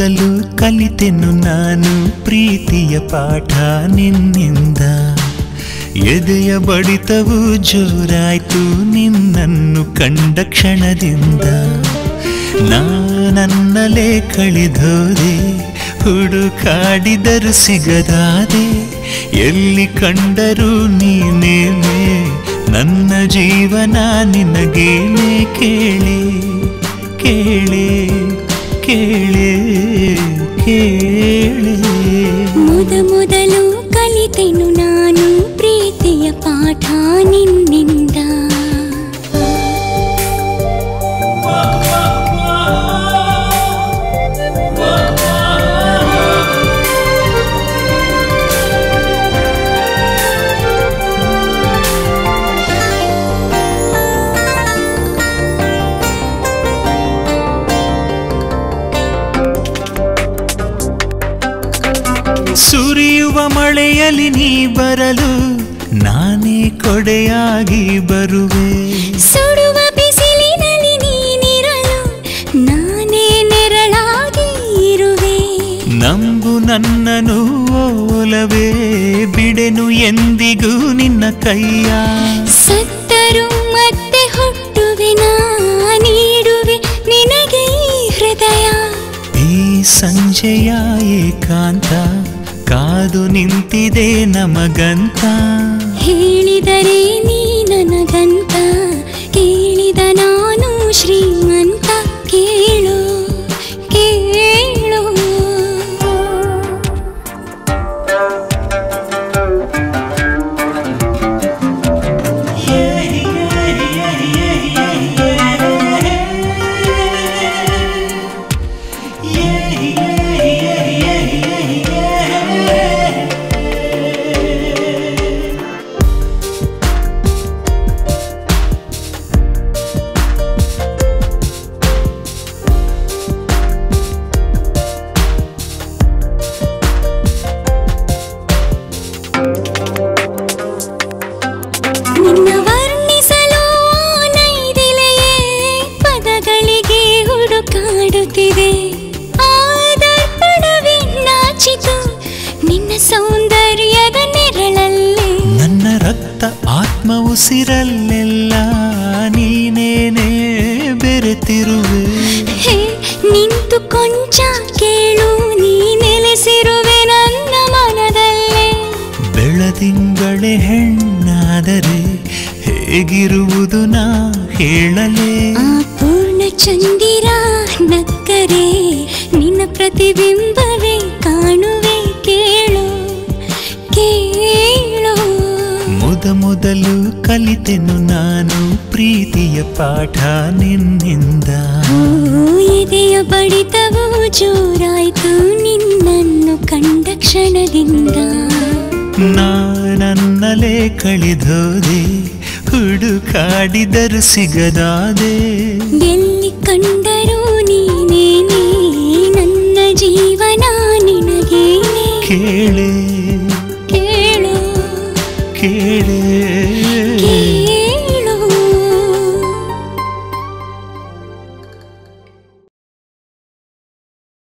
ಮೊದಲು ಕಲಿತೆನು ನಾನು ಪ್ರೀತಿಯ ಪಾಠ ನಿನ್ನಿಂದ ಎದೆಯ ಬಡಿತವು ಜೋರಾಯ್ತು ನಿನ್ನನ್ನು ಕಂಡ ಕ್ಷಣದಿಂದ ನಾನನ್ನಲೇ ಕಳೆದೋದೆ ಹುಡುಕಾಡಿದರು ಸಿಗದಾದೆ ಎಲ್ಲಿ ಕಂಡರೂ ನೀನೇನೆ ನನ್ನ ಜೀವನ ನಿನಗೇನೆ ಕೇಳಿ ಕೇಳೆ ಕೇಳೆ ಕೇಳೆ ಮೊದ ಮೊದಲು ಕಲಿತೆನು ನಾನು ಪ್ರೀತಿಯ ಪಾಠ ನಿನ್ನಿಂದ ಸುರಿಯುವ ಮಳೆಯಲ್ಲಿ ನೀ ಬರಲು ನಾನೇ ಕೊಡೆಯಾಗಿ ಬರುವೆ ಸುಡುವ ಬಿಸಿಲಿನಲ್ಲಿ ನೀನಿರಲು ನಾನೇ ನೆರಳಾಗಿ ಇರುವೆ ನಂಬು ನನ್ನನು ಓಲವೇ ಬಿಡೆನು ಎಂದಿಗೂ ನಿನ್ನ ಕೈಯ ಸತ್ತರು ಮತ್ತೆ ಹುಟ್ಟುವೆ ನಾ ನೀಡುವೆ ನಿನಗೆ ಈ ಹೃದಯ ಈ ಸಂಜೆಯ ಏಕಾಂತ ಕಾದು ನಿಂತಿದೆ ನಮಗಂತ ಹೇಳಿದರೆ ನೀ ನನಗಂತ ಕೇಳಿದ ನಾನು ಶ್ರೀಮಂತ ಕೇಳು ಕೇಳು ನಿನ್ನ ವರ್ಣಿಸಲು ನೈದಿಲೆಯೇ ಪದಗಳಿಗೆ ಹುಡುಕಾಡುತ್ತಿದೆ ಆ ದರ್ಪಣವೇ ನಾಚಿತು ನಿನ್ನ ಸೌಂದರ್ಯದ ನೆರಳಲ್ಲೇ ನನ್ನ ರಕ್ತ ಆತ್ಮ ಉಸಿರಲ್ಲೆಲ್ಲ ನೀನೇನೇ ಬೆರೆತಿರುವೆ ಹೇ ನಿಂತು ಕೊಂಚ ಕೇಳು ನೀ ನೆಲೆಸಿರುವೆ ನನ್ನ ಮನದಲ್ಲೇ ಬೆಳದಿಂಗಳೇ ಹೆಣ್ಣಾದರೆ ಹೇಗಿರುವುದು ನಾ ಹೇಳಲೇ ಆ ಪೂರ್ಣ ಚಂದಿರ ನಕ್ಕರೆ ನಿನ್ನ ಪ್ರತಿಬಿಂಬವೇ ಕಾಣುವೆ ಕೇಳು ಕೇಳು ಮೊದ ಮೊದಲು ಕಲಿತೆನು ನಾನು ಪ್ರೀತಿಯ ಪಾಠ ನಿನ್ನಿಂದ ಓ, ಎದೆಯ ಬಡಿತವು ಜೋರಾಯ್ತು ನಿನ್ನನ್ನು ಕಂಡ ಕ್ಷಣದಿಂದ ನಾನನ್ನಲೇ ಕಳೆದೋದೆ ಹುಡುಕಾಡಿದರು ಸಿಗದಾದೆ ಎಲ್ಲಿ ಕಂಡರೂ ನೀನೇನೇ ನನ್ನ ಜೀವನ ನಿನಗೇನೆ ಕೇಳೆ ಕೇಳು ಕೇಳೆ